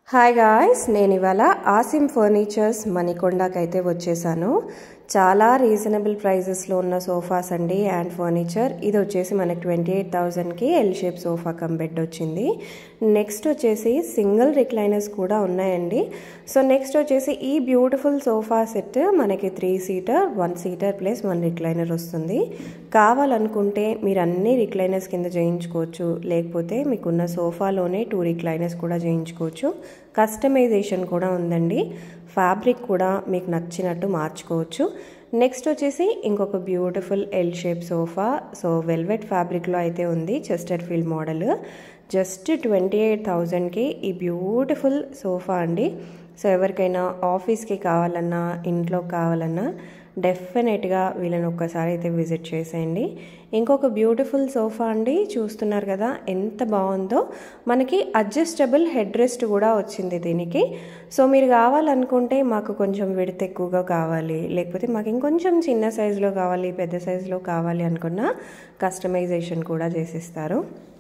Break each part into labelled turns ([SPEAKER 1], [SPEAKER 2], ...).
[SPEAKER 1] hi guys నేను ఇవాళ Asim furnitures మణికొండకి అయితే వచ్చేసాను చాలా రీజనబుల్ ప్రైజెస్లో ఉన్న సోఫాస్ అండి అండ్ ఫర్నిచర్ ఇది వచ్చేసి మనకి ట్వంటీ ఎయిట్ థౌజండ్కి L shape sofa cum bed వచ్చింది నెక్స్ట్ వచ్చేసి సింగిల్ రిక్లైనర్స్ కూడా ఉన్నాయండి సో నెక్స్ట్ వచ్చేసి ఈ బ్యూటిఫుల్ సోఫా సెట్ మనకి three seater one seater plus one recliner వస్తుంది కావాలనుకుంటే మీరు అన్ని రిక్లైనర్స్ కింద చేయించుకోవచ్చు లేకపోతే మీకున్న సోఫాలోనే టూ రిక్లైనర్స్ కూడా చేయించుకోవచ్చు కస్టమైజేషన్ కూడా ఉందండి ఫ్యాబ్రిక్ కూడా మీకు నచ్చినట్టు మార్చుకోవచ్చు నెక్స్ట్ వచ్చేసి ఇంకొక beautiful L shape sofa so velvet ఫ్యాబ్రిక్లో అయితే ఉంది chesterfield model just twenty eight థౌజండ్కి ఈ బ్యూటిఫుల్ సోఫా అండి సో ఎవరికైనా ఆఫీస్కి కావాలన్నా ఇంట్లో కావాలన్నా డెఫినెట్గా వీళ్ళని ఒక్కసారి అయితే విజిట్ చేసేయండి ఇంకొక బ్యూటిఫుల్ సోఫా అండి చూస్తున్నారు కదా ఎంత బాగుందో మనకి అడ్జస్టబుల్ హెడ్ రెస్ట్ కూడా వచ్చింది దీనికి సో మీరు కావాలనుకుంటే మాకు కొంచెం విడత ఎక్కువగా కావాలి లేకపోతే మాకు ఇంకొంచెం చిన్న సైజులో కావాలి పెద్ద సైజులో కావాలి అనుకున్న కస్టమైజేషన్ కూడా చేసిస్తారు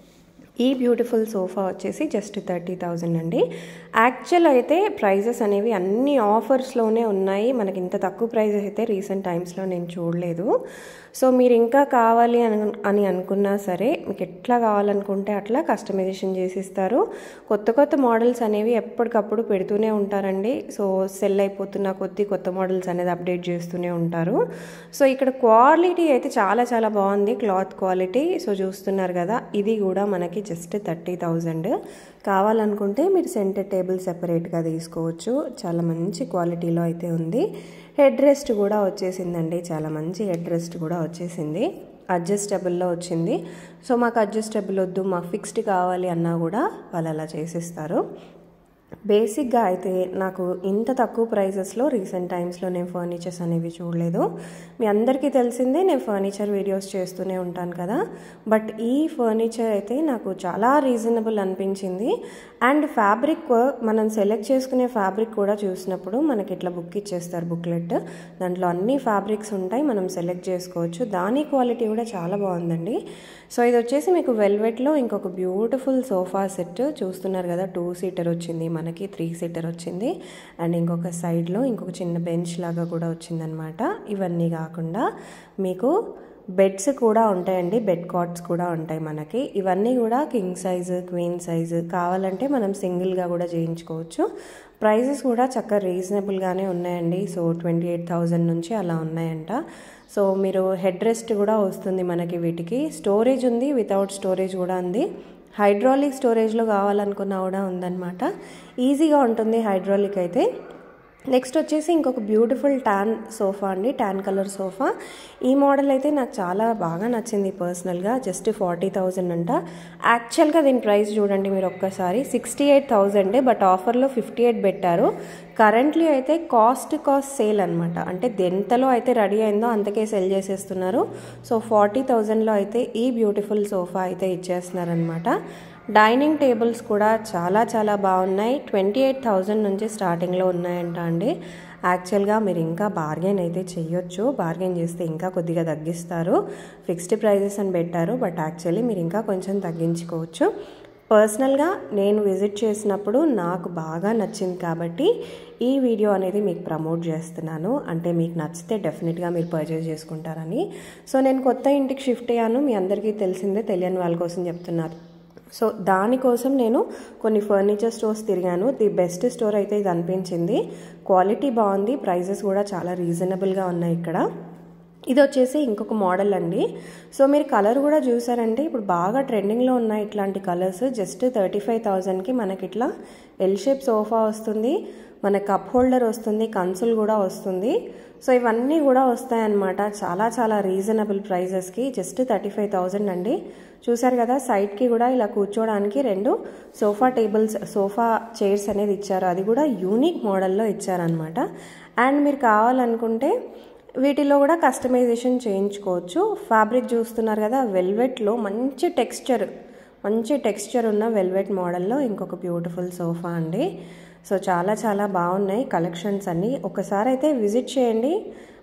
[SPEAKER 1] ఈ బ్యూటిఫుల్ సోఫా వచ్చేసి జస్ట్ థర్టీ థౌజండ్ అండి యాక్చువల్ అయితే ప్రైజెస్ అనేవి అన్ని ఆఫర్స్లోనే ఉన్నాయి మనకి ఇంత తక్కువ ప్రైజెస్ అయితే రీసెంట్ టైమ్స్లో నేను చూడలేదు సో మీరు ఇంకా కావాలి అని అని అనుకున్నా సరే మీకు ఎట్లా కావాలనుకుంటే అట్లా కస్టమైజేషన్ చేసిస్తారు కొత్త కొత్త మోడల్స్ అనేవి ఎప్పటికప్పుడు పెడుతూనే ఉంటారండి సో సెల్ అయిపోతున్న కొద్ది కొత్త మోడల్స్ అనేది అప్డేట్ చేస్తూనే ఉంటారు సో ఇక్కడ క్వాలిటీ అయితే చాలా చాలా బాగుంది క్లాత్ క్వాలిటీ సో చూస్తున్నారు కదా ఇది కూడా మనకి జస్ట్ థర్టీ థౌజండ్ కావాలనుకుంటే మీరు సెంటర్ టేబుల్ సెపరేట్గా తీసుకోవచ్చు చాలా మంచి క్వాలిటీలో అయితే ఉంది హెడ్ రెస్ట్ కూడా వచ్చేసిందండి చాలా మంచి హెడ్ రెస్ట్ కూడా వచ్చేసింది అడ్జస్టబుల్లో వచ్చింది సో మాకు అడ్జస్టబుల్ వద్దు మాకు ఫిక్స్డ్ కావాలి అన్నా కూడా వాళ్ళు అలా చేసిస్తారు బేసిక్గా అయితే నాకు ఇంత తక్కువ ప్రైజెస్లో రీసెంట్ టైమ్స్లో నేను ఫర్నిచర్స్ అనేవి చూడలేదు మీ అందరికీ తెలిసిందే నేను ఫర్నిచర్ వీడియోస్ చేస్తూనే ఉంటాను కదా బట్ ఈ ఫర్నిచర్ అయితే నాకు చాలా రీజనబుల్ అనిపించింది అండ్ ఫ్యాబ్రిక్ మనం సెలెక్ట్ చేసుకునే ఫ్యాబ్రిక్ కూడా చూసినప్పుడు మనకి ఇట్లా బుక్ ఇచ్చేస్తారు బుక్లెట్ దాంట్లో అన్ని ఫ్యాబ్రిక్స్ ఉంటాయి మనం సెలెక్ట్ చేసుకోవచ్చు దాని క్వాలిటీ కూడా చాలా బాగుందండి సో ఇది వచ్చేసి మీకు వెల్వెట్లో ఇంకొక బ్యూటిఫుల్ సోఫా సెట్ చూస్తున్నారు కదా టూ సీటర్ వచ్చింది మనకి త్రీ సీటర్ వచ్చింది అండ్ ఇంకొక సైడ్లో ఇంకొక చిన్న బెంచ్ లాగా కూడా వచ్చిందనమాట ఇవన్నీ కాకుండా మీకు బెడ్స్ కూడా ఉంటాయండి బెడ్ కాట్స్ కూడా ఉంటాయి మనకి ఇవన్నీ కూడా కింగ్ సైజు క్వీన్ సైజు కావాలంటే మనం సింగిల్గా కూడా చేయించుకోవచ్చు ప్రైజెస్ కూడా చక్కగా రీజనబుల్గానే ఉన్నాయండి సో ట్వంటీ ఎయిట్ థౌజండ్ నుంచి అలా ఉన్నాయంట సో మీరు హెడ్ రెస్ట్ కూడా వస్తుంది మనకి వీటికి స్టోరేజ్ ఉంది వితౌట్ స్టోరేజ్ కూడా ఉంది హైడ్రాలిక్ స్టోరేజ్లో కావాలనుకున్నా కూడా ఉందన్నమాట ఈజీగా ఉంటుంది హైడ్రాలిక్ అయితే నెక్స్ట్ వచ్చేసి ఇంకొక బ్యూటిఫుల్ ట్యాన్ సోఫా అండి ట్యాన్ కలర్ సోఫా ఈ మోడల్ అయితే నాకు చాలా బాగా నచ్చింది పర్సనల్గా జస్ట్ ఫార్టీ థౌజండ్ అంట యాక్చువల్గా దీని ప్రైస్ చూడండి మీరు ఒక్కసారి సిక్స్టీ ఎయిట్ థౌజండే బట్ ఆఫర్లో ఫిఫ్టీ ఎయిట్ పెట్టారు కరెంట్లీ అయితే కాస్ట్ కాస్ట్ సేల్ అనమాట అంటే ఎంతలో అయితే రెడీ అయిందో అంతకే సెల్ చేసేస్తున్నారు సో ఫార్టీ థౌజండ్లో అయితే ఈ బ్యూటిఫుల్ సోఫా అయితే ఇచ్చేస్తున్నారనమాట డైనింగ్ టేబుల్స్ కూడా చాలా చాలా బాగున్నాయి ట్వంటీ ఎయిట్ థౌజండ్ నుంచి స్టార్టింగ్లో ఉన్నాయంట అండి యాక్చువల్గా మీరు ఇంకా బార్గెన్ అయితే చేయొచ్చు బార్గెన్ చేస్తే ఇంకా కొద్దిగా తగ్గిస్తారు ఫిక్స్డ్ ప్రైజెస్ అని పెట్టారు బట్ యాక్చువల్లీ మీరు ఇంకా కొంచెం తగ్గించుకోవచ్చు పర్సనల్గా నేను విజిట్ చేసినప్పుడు నాకు బాగా నచ్చింది కాబట్టి ఈ వీడియో అనేది మీకు ప్రమోట్ చేస్తున్నాను అంటే మీకు నచ్చితే డెఫినెట్గా మీరు పర్చేస్ చేసుకుంటారని సో నేను కొత్త ఇంటికి షిఫ్ట్ అయ్యాను మీ అందరికీ తెలిసిందే తెలియని వాళ్ళ కోసం చెప్తున్నారు సో దానికోసం నేను కొన్ని ఫర్నిచర్ స్టోర్స్ తిరిగాను ది బెస్ట్ స్టోర్ అయితే ఇది అనిపించింది క్వాలిటీ బాగుంది ప్రైజెస్ కూడా చాలా రీజనబుల్గా ఉన్నాయి ఇక్కడ ఇది వచ్చేసి ఇంకొక మోడల్ అండి సో మీరు కలర్ కూడా చూసారంటే ఇప్పుడు బాగా ట్రెండింగ్లో ఉన్నాయి ఇట్లాంటి కలర్స్ జస్ట్ థర్టీ ఫైవ్ థౌజండ్కి మనకి ఇట్లా ఎల్ షేప్ సోఫా వస్తుంది మన కప్ హోల్డర్ వస్తుంది కన్సుల్ కూడా వస్తుంది సో ఇవన్నీ కూడా వస్తాయన్నమాట చాలా చాలా రీజనబుల్ ప్రైజెస్కి జస్ట్ థర్టీ ఫైవ్ థౌజండ్ అండి చూసారు కదా సైడ్కి కూడా ఇలా కూర్చోవడానికి రెండు సోఫా టేబుల్స్ సోఫా చైర్స్ అనేది ఇచ్చారు అది కూడా యూనిక్ మోడల్లో ఇచ్చారనమాట అండ్ మీరు కావాలనుకుంటే వీటిలో కూడా కస్టమైజేషన్ చేయించుకోవచ్చు ఫ్యాబ్రిక్ చూస్తున్నారు కదా వెల్వెట్లో మంచి టెక్స్చర్ మంచి టెక్స్చర్ ఉన్న వెల్వెట్ మోడల్లో ఇంకొక బ్యూటిఫుల్ సోఫా అండి సో చాలా చాలా బాగున్నాయి కలెక్షన్స్ అన్నీ ఒకసారి అయితే విజిట్ చేయండి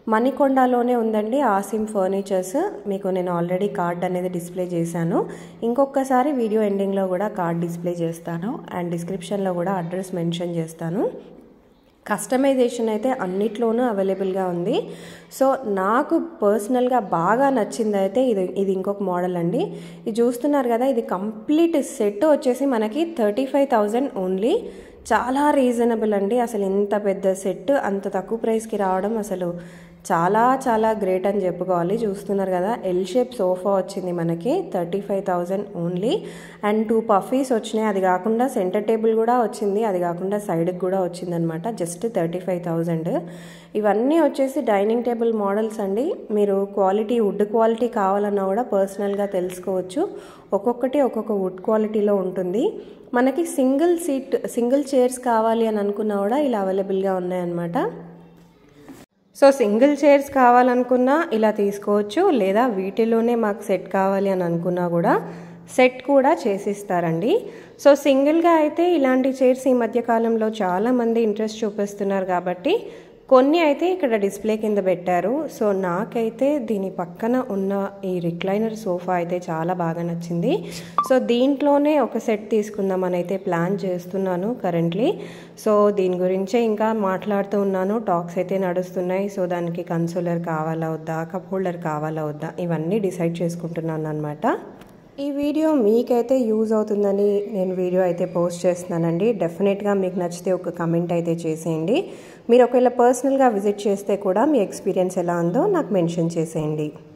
[SPEAKER 1] మణికొండలోనే ఉందండి ఆసిమ్ ఫర్నిచర్స్ మీకు నేను ఆల్రెడీ కార్డ్ అనేది డిస్ప్లే చేశాను ఇంకొకసారి వీడియో ఎండింగ్లో కూడా కార్డ్ డిస్ప్లే చేస్తాను అండ్ డిస్క్రిప్షన్లో కూడా అడ్రస్ మెన్షన్ చేస్తాను కస్టమైజేషన్ అయితే అన్నిట్లోనూ అవైలబుల్గా ఉంది సో నాకు పర్సనల్గా బాగా నచ్చింది అయితే ఇది ఇది ఇంకొక మోడల్ అండి ఇది చూస్తున్నారు కదా ఇది కంప్లీట్ సెట్ వచ్చేసి మనకి థర్టీ ఫైవ్ థౌజండ్ ఓన్లీ చాలా రీజనబుల్ అండి అసలు ఇంత పెద్ద సెట్ అంత తక్కువ ప్రైస్కి రావడం అసలు చాలా చాలా గ్రేట్ అని చెప్పుకోవాలి చూస్తున్నారు కదా ఎల్ షేప్ సోఫా వచ్చింది మనకి thirty five thousand only and two puffies వచ్చినాయి అది కాకుండా సెంటర్ టేబుల్ కూడా వచ్చింది అది కాకుండా సైడ్కి కూడా వచ్చిందనమాట జస్ట్ థర్టీ ఫైవ్ థౌజండ్ ఇవన్నీ వచ్చేసి డైనింగ్ టేబుల్ మోడల్స్ అండి మీరు క్వాలిటీ వుడ్ క్వాలిటీ కావాలన్నా కూడా పర్సనల్గా తెలుసుకోవచ్చు ఒక్కొక్కటి ఒక్కొక్క వుడ్ క్వాలిటీలో ఉంటుంది మనకి సింగిల్ సీట్ సింగిల్ చైర్స్ కావాలి అని అనుకున్నా కూడా ఇలా అవైలబుల్గా ఉన్నాయన్నమాట సో సింగిల్ చైర్స్ కావాలనుకున్నా ఇలా తీసుకోవచ్చు లేదా వీటిలోనే మాకు సెట్ కావాలి అని అనుకున్నా కూడా సెట్ కూడా చేసిస్తారండి సో సింగిల్గా అయితే ఇలాంటి చైర్స్ ఈ మధ్య కాలంలో చాలామంది ఇంట్రెస్ట్ చూపిస్తున్నారు కాబట్టి కొన్ని అయితే ఇక్కడ డిస్ప్లే కింద పెట్టారు సో నాకైతే దీని పక్కన ఉన్న ఈ రిక్లైనర్ సోఫా అయితే చాలా బాగా నచ్చింది సో దీంట్లోనే ఒక సెట్ తీసుకుందామని అయితే ప్లాన్ చేస్తున్నాను కరెంట్లీ సో దీని గురించే ఇంకా మాట్లాడుతూ ఉన్నాను టాక్స్ అయితే నడుస్తున్నాయి సో దానికి కన్సోలర్ కావాలా వద్దా కప్ హోల్డర్ కావాలా వద్దా ఇవన్నీ డిసైడ్ చేసుకుంటున్నాను అనమాట ఈ వీడియో మీకైతే యూజ్ అవుతుందని నేను వీడియో అయితే పోస్ట్ చేస్తున్నానండి డెఫినెట్గా మీకు నచ్చితే ఒక కమెంట్ అయితే చేసేయండి మీరు ఒకవేళ పర్సనల్గా విజిట్ చేస్తే కూడా మీ ఎక్స్పీరియన్స్ ఎలా ఉందో నాకు మెన్షన్ చేసేయండి